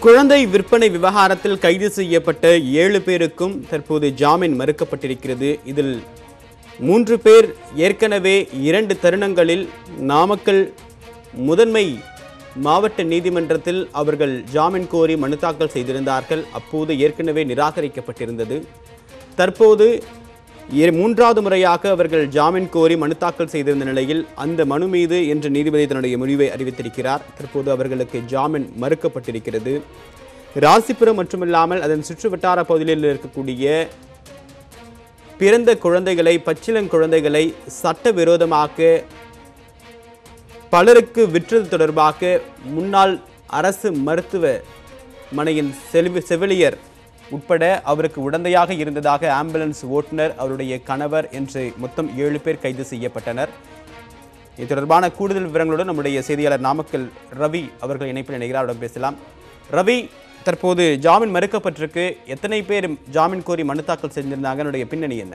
குழந்தை விற்பனை விவகாரத்தில் கைது செய்யப்பட்ட ஏழு பேருக்கும் தற்போது ஜாமீன் மறுக்கப்பட்டிருக்கிறது இதில் மூன்று பேர் ஏற்கனவே இரண்டு தருணங்களில் நாமக்கல் முதன்மை மாவட்ட நீதிமன்றத்தில் அவர்கள் ஜாமீன் கோரி மனு தாக்கல் செய்திருந்தார்கள் அப்போது ஏற்கனவே நிராகரிக்கப்பட்டிருந்தது தற்போது இரு- மூன்றாவது முறையாக அவர்கள் ஜாமீன் கோரி மனு தாக்கல் செய்திருந்த நிலையில் அந்த மனு மீது இன்று நீதிபதி தன்னுடைய முடிவை அறிவித்திருக்கிறார் தற்போது அவர்களுக்கு ஜாமீன் மறுக்கப்பட்டிருக்கிறது ராசிபுரம் மட்டுமில்லாமல் அதன் சுற்றுவட்டார பகுதிகளில் இருக்கக்கூடிய பிறந்த குழந்தைகளை பச்சிளம் குழந்தைகளை சட்டவிரோதமாக பலருக்கு விற்றது தொடர்பாக முன்னாள் அரசு மருத்துவ மனையின் செல்வி செவிலியர் உட்பட அவருக்கு உடந்தையாக இருந்ததாக ஆம்புலன்ஸ் ஓட்டுநர் அவருடைய கணவர் என்று மொத்தம் ஏழு பேர் கைது செய்யப்பட்டனர் இது தொடர்பான கூடுதல் விவரங்களுடன் நம்முடைய செய்தியாளர் நாமக்கல் ரவி அவர்கள் இணைப்பில் இணைகிறார் அவரிடம் பேசலாம் ரவி தற்போது ஜாமீன் மறுக்கப்பட்டிருக்கு எத்தனை பேர் ஜாமீன் கோரி மனு தாக்கல் செஞ்சிருந்தாங்க என்னுடைய பின்னணி என்ன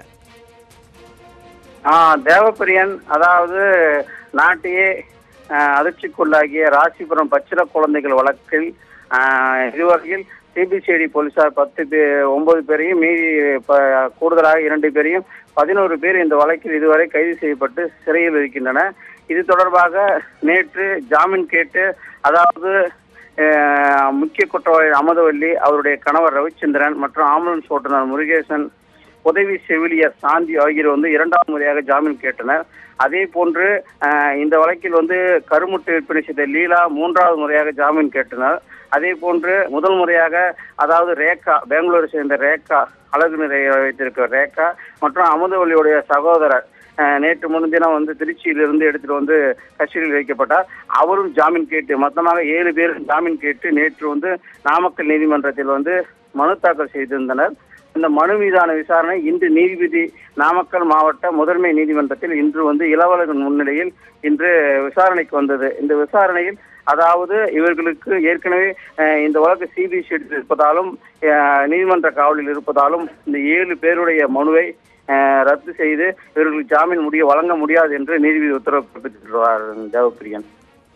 ஆ, தேவப்பிரியன் அதாவது நாட்டையே ஆ, அதிர்ச்சிக்குள்ளாகிய ராசிபுரம் பச்சில குழந்தைகள் வழக்கில் ஆ, இதுவரையில் சிபிசிஐடி போலீசார் பத்து பேர் ஒன்பது பேரையும் மீறி ப- கூடுதலாக இரண்டு பேரையும் பதினோரு பேர் இந்த வழக்கில் இதுவரை கைது செய்யப்பட்டு சிறையில் இருக்கின்றன இது தொடர்பாக நேற்று ஜாமீன் கேட்டு அதாவது அஹ், முக்கிய குற்றவாளி அமதவல்லி அவருடைய கணவர் ரவிச்சந்திரன் மற்றும் ஆம்புலன்ஸ் ஓட்டுநர் முருகேசன் உதவி செவிலியர் சாந்தி ஆகியோர் வந்து இரண்டாவது முறையாக ஜாமீன் கேட்டனர் அதே போன்று அஹ், இந்த வழக்கில் வந்து கருமுட்டை விற்பனை செய்த லீலா மூன்றாவது முறையாக ஜாமீன் கேட்டனர் அதே போன்று முதல் முறையாக அதாவது ரேகா பெங்களூரை சேர்ந்த ரேகா அழகு நிறைய வைத்திருக்கிற ரேகா மற்றும் அமுதவல்லியுடைய சகோதரர் அஹ், நேற்று முன்தினம் வந்து திருச்சியிலிருந்து எடுத்துட்டு வந்து கஸ்டடியில் வைக்கப்பட்டார் அவரும் ஜாமீன் கேட்டு மொத்தமாக ஏழு பேர் ஜாமீன் கேட்டு நேற்று வந்து நாமக்கல் நீதிமன்றத்தில் வந்து மனு தாக்கல் செய்திருந்தனர் இந்த மனு மீதான விசாரணை இன்று நீதிபதி நாமக்கல் மாவட்ட முதன்மை நீதிமன்றத்தில் இன்று வந்து இளவலகன் முன்னிலையில் இன்று விசாரணைக்கு வந்தது இந்த விசாரணையில் அதாவது இவர்களுக்கு ஏற்கனவே அஹ், இந்த வழக்கு சிபிசிஐடி இருப்பதாலும் அஹ், நீதிமன்ற காவலில் இருப்பதாலும் இந்த ஏழு பேருடைய மனுவை அஹ், ரத்து செய்து இவர்களுக்கு ஜாமீன் முடிய வழங்க முடியாது என்று நீதிபதி உத்தரவு பிறப்பித்திருக்கிறார் தேவப்பிரியன்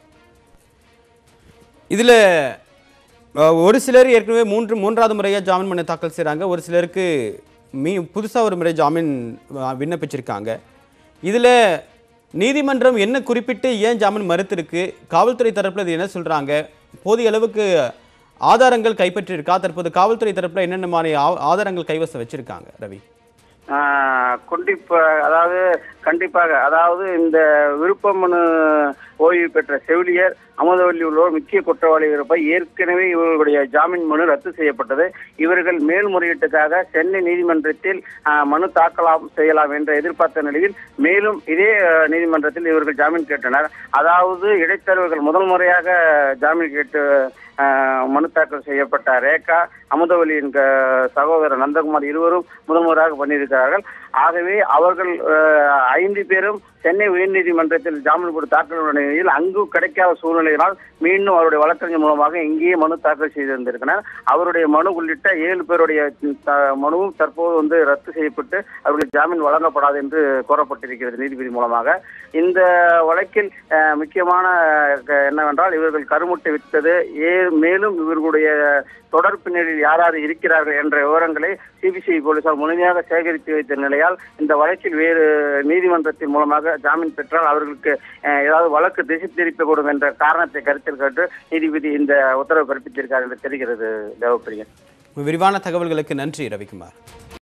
இதுல அஹ், ஒரு சிலர் ஏற்கனவே மூன்று மூன்றாவது முறையாக ஜாமீன் மனு தாக்கல் செய்கிறாங்க ஒரு சிலருக்கு மீ புதுசாக ஒரு முறை ஜாமீன் அஹ், விண்ணப்பிச்சிருக்காங்க இதில் நீதிமன்றம் என்ன குறிப்பிட்டு ஏன் ஜாமீன் மறுத்திருக்கு காவல்துறை தரப்பில் இது என்ன சொல்கிறாங்க போதிய அளவுக்கு ஆதாரங்கள் கைப்பற்றியிருக்கா தற்போது காவல்துறை தரப்பில் என்னென்ன மாதிரி ஆ- ஆதாரங்கள் கைவசம் வச்சிருக்காங்க ரவி ஆஹ் கண்டிப்பா அதாவது கண்டிப்பாக அதாவது இந்த விருப்ப மனு ஓய்வு பெற்ற செவிலியர் அமுதவல்லி உள்ளோர் முக்கிய குற்றவாளி இருப்ப ஏற்கனவே இவர்களுடைய ஜாமீன் மனு ரத்து செய்யப்பட்டது இவர்கள் மேல்முறையீட்டுக்காக சென்னை நீதிமன்றத்தில் ஆஹ், மனு தாக்கலாம் செய்யலாம் என்று எதிர்பார்த்த நிலையில் மேலும் இதே ஆஹ், நீதிமன்றத்தில் இவர்கள் ஜாமீன் கேட்டனர் அதாவது இடைத்தரவுகள் முதல் முறையாக ஜாமீன் கேட்டு ஆஹ், மனு தாக்கல் செய்யப்பட்ட ரேகா அமுதவல்லியின் க- சகோதரர் நந்தகுமார் இருவரும் முதல் முறையாக பண்ணியிருக்கிறார்கள் ஆகவே அவர்கள் ஆஹ், ஐந்து பேரும் சென்னை உயர்நீதிமன்றத்தில் ஜாமீன் போட்டு தாக்கல் பண்ண நிலையில் அங்கு கிடைக்காத சூழ்நிலையினால் மீண்டும் அவருடைய வழக்கறிஞர் மூலமாக இங்கேயே மனு தாக்கல் செய்திருந்திருக்கிறார் அவருடைய மனு உள்ளிட்ட ஏழு பேருடைய த- மனுவும் தற்போது வந்து ரத்து செய்யப்பட்டு அவர்களுக்கு ஜாமீன் வழங்கப்படாது என்று கூறப்பட்டிருக்கிறது நீதிபதி மூலமாக இந்த வழக்கில் அஹ், முக்கியமான அஹ், என்னவென்றால் இவர்கள் கருமுட்டை விட்டது ஏ மேலும் இவர்களுடைய தொடர் பின்னணியில் யார் யார் இருக்கிறார்கள் என்ற விவரங்களை சிபிசிஐ போலீசார் முழுமையாக சேகரித்து வைத்த நிலையால் இந்த வழக்கில் வேறு நீதிமன்றத்தின் மூலமாக ஜாமீன் பெற்றால் அவர்களுக்கு அஹ், ஏதாவது வழக்கு திசை திருப்பக்கூடும் என்ற காரணத்தை கருத்தில் கொண்டு நீதிபதி இந்த உத்தரவு பிறப்பித்திருக்கார் என்று தெரிகிறது தேவப்பிரியன் விரிவான தகவல்களுக்கு நன்றி ரவிக்குமார்